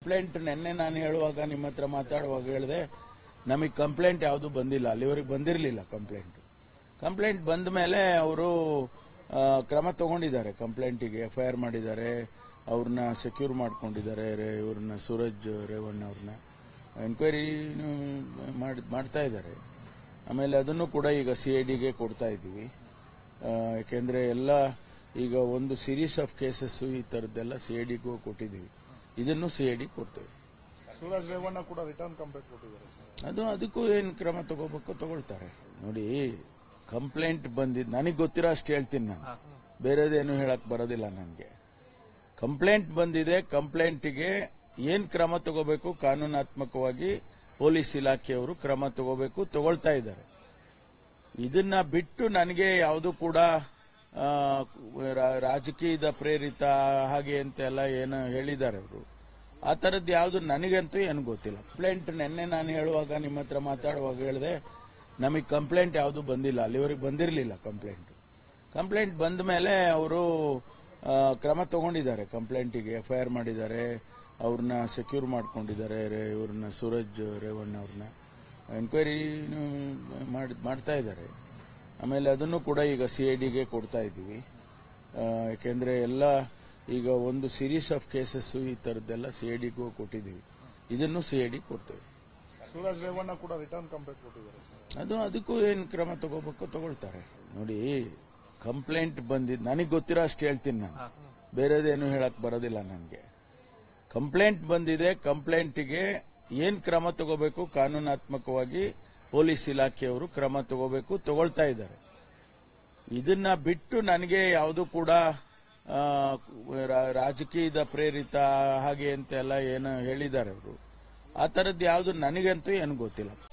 complaint ನಿನ್ನೆ ನಾನು ಹೇಳುವಾಗ ನಿಮ್ಮ ಹತ್ರ ಮಾತಾಡುವಾಗ ಹೇಳಿದೆ ನಮಗೆ ಕಂಪ್ಲೇಂಟ್ ಯಾವುದು ಬಂದಿಲ್ಲ ಅಲ್ಲಿವರೆಗೆ ಬಂದಿರಲಿಲ್ಲ ಕಂಪ್ಲೇಂಟ್ ಕಂಪ್ಲೇಂಟ್ ಬಂದ ಮೇಲೆ ಅವರು ಕ್ರಮ ತಗೊಂಡಿದ್ದಾರೆ ಕಂಪ್ಲೇಂಟಿಗೆ ಎಫ್ ಐ ಆರ್ ಮಾಡಿದ್ದಾರೆ ಅವ್ರನ್ನ ಸೆಕ್ಯೂರ್ ಮಾಡ್ಕೊಂಡಿದ್ದಾರೆ ರೇ- ಇವ್ರನ್ನ ಸೂರಜ್ ರೇವಣ್ಣ ಅವ್ರನ್ನ ಎನ್ಕ್ವೈರಿ ಮಾಡ್ತಾ ಇದ್ದಾರೆ ಆಮೇಲೆ ಅದನ್ನು ಕೂಡ ಈಗ ಸಿ ಐ ಡಿಗೆ ಕೊಡ್ತಾ ಇದ್ದೀವಿ ಆ, ಯಾಕೆಂದ್ರೆ ಎಲ್ಲ ಈಗ ಒಂದು ಸೀರೀಸ್ ಆಫ್ ಕೇಸಸ್ ಈ ತರದ್ದೆಲ್ಲ ಸಿ ಐ ಡಿಗೂ ಕೊಟ್ಟಿದ್ದೀವಿ ಇದನ್ನು ಸಿ ಐ ಡಿ ಕೊಡ್ತೇವೆ ಸೂರಜ್ ರೇವಣ್ಣ ಕೂಡ ರಿಟರ್ನ್ ಕಂಪ್ಲೇಂಟ್ ಕೊಟ್ಟಿದ್ದಾರೆ ಸರ್ ಅದು ಅದಕ್ಕೂ ಏನು ಕ್ರಮ ತಗೋಬೇಕು ತಗೊಳ್ತಾರೆ ನೋಡಿ ಕಂಪ್ಲೇಂಟ್ ಬಂದಿದ್ದು ನನಗೆ ಗೊತ್ತಿರೋ ಅಷ್ಟು ಹೇಳ್ತೀನಿ ನಾನು ಬೇರೆದೇನು ಹೇಳಕ್ ಬರೋದಿಲ್ಲ ನನಗೆ ಕಂಪ್ಲೇಂಟ್ ಬಂದಿದೆ ಕಂಪ್ಲೇಂಟಿಗೆ ಏನ್ ಕ್ರಮ ತಗೋಬೇಕು ಕಾನೂನಾತ್ಮಕವಾಗಿ ಪೊಲೀಸ್ ಇಲಾಖೆಯವರು ಕ್ರಮ ತಗೋಬೇಕು ತಗೊಳ್ತಾ ಇದ್ದಾರೆ ಇದನ್ನ ಬಿಟ್ಟು ನನಗೆ ಯಾವುದು ಕೂಡ ಆ, ರಾ- ರಾಜಕೀಯದ ಪ್ರೇರಿತ ಹಾಗೆ ಅಂತೆಲ್ಲ ಏನು ಹೇಳಿದ್ದಾರೆ ಅವರು ಆ ಥರದ್ದು ಯಾವುದು ನನಗಂತೂ ಏನು ಗೊತ್ತಿಲ್ಲ ಕಂಪ್ಲೇಂಟ್ ನಿನ್ನೆ ನಾನು ಹೇಳುವಾಗ ನಿಮ್ಮ ಹತ್ರ ಮಾತಾಡುವಾಗ ಹೇಳಿದೆ ನಮಗೆ ಕಂಪ್ಲೇಂಟ್ ಯಾವುದು ಬಂದಿಲ್ಲ ಅಲ್ಲಿವರೆಗೆ ಬಂದಿರಲಿಲ್ಲ ಕಂಪ್ಲೇಂಟ್ ಕಂಪ್ಲೇಂಟ್ ಬಂದ ಮೇಲೆ ಅವರು ಕ್ರಮ ತಗೊಂಡಿದ್ದಾರೆ ಕಂಪ್ಲೇಂಟಿಗೆ ಎಫ್ ಐ ಆರ್ ಮಾಡಿದ್ದಾರೆ ಅವ್ರನ್ನ ಸೆಕ್ಯೂರ್ ಮಾಡ್ಕೊಂಡಿದ್ದಾರೆ ರೇ- ಇವ್ರನ್ನ ಸೂರಜ್ ರೇವಣ್ಣ ಅವ್ರನ್ನ ಎನ್ಕ್ವೈರಿ ಮಾಡ್ತಾ ಇದ್ದಾರೆ ಆಮೇಲೆ ಅದನ್ನು ಕೂಡ ಈಗ ಸಿ ಐ ಡಿಗೆ ಕೊಡ್ತಾ ಇದ್ದೀವಿ ಆ, ಯಾಕೆಂದ್ರೆ ಎಲ್ಲ ಈಗ ಒಂದು ಸೀರೀಸ್ ಆಫ್ ಕೇಸಸ್ ಈ ತರದ್ದೆಲ್ಲ ಸಿ ಐ ಡಿಗೂ ಕೊಟ್ಟಿದ್ದೀವಿ ಇದನ್ನು ಸಿ ಐ ಡಿ ಕೊಡ್ತೇವೆ ಸೂರಜ್ ರೇವಣ್ಣ ಕೂಡ ರಿಟರ್ನ್ ಕಂಪ್ಲೇಂಟ್ ಕೊಟ್ಟಿದ್ದಾರೆ ಸರ್ ಅದು ಅದಕ್ಕೂ ಏನು ಕ್ರಮ ತಗೋಬೇಕು ತಗೊಳ್ತಾರೆ ನೋಡಿ ಕಂಪ್ಲೇಂಟ್ ಬಂದಿದ್ದು ನನಗೆ ಗೊತ್ತಿರೋ ಅಷ್ಟು ಹೇಳ್ತೀನಿ ನಾನು ಬೇರೆದೇನು ಹೇಳಕ್ ಬರೋದಿಲ್ಲ ನನಗೆ ಕಂಪ್ಲೇಂಟ್ ಬಂದಿದೆ ಕಂಪ್ಲೇಂಟಿಗೆ ಏನ್ ಕ್ರಮ ತಗೋಬೇಕು ಕಾನೂನಾತ್ಮಕವಾಗಿ ಪೊಲೀಸ್ ಇಲಾಖೆಯವರು ಕ್ರಮ ತಗೋಬೇಕು ತಗೊಳ್ತಾ ಇದ್ದಾರೆ ಇದನ್ನ ಬಿಟ್ಟು ನನಗೆ ಯಾವುದು ಕೂಡ ಆ, ರಾ- ರಾಜಕೀಯದ ಪ್ರೇರಿತ ಹಾಗೆ ಅಂತೆಲ್ಲ ಏನು ಹೇಳಿದ್ದಾರೆ ಅವರು ಆ ಥರದ್ದು ಯಾವುದು ನನಗಂತೂ ಏನು ಗೊತ್ತಿಲ್ಲ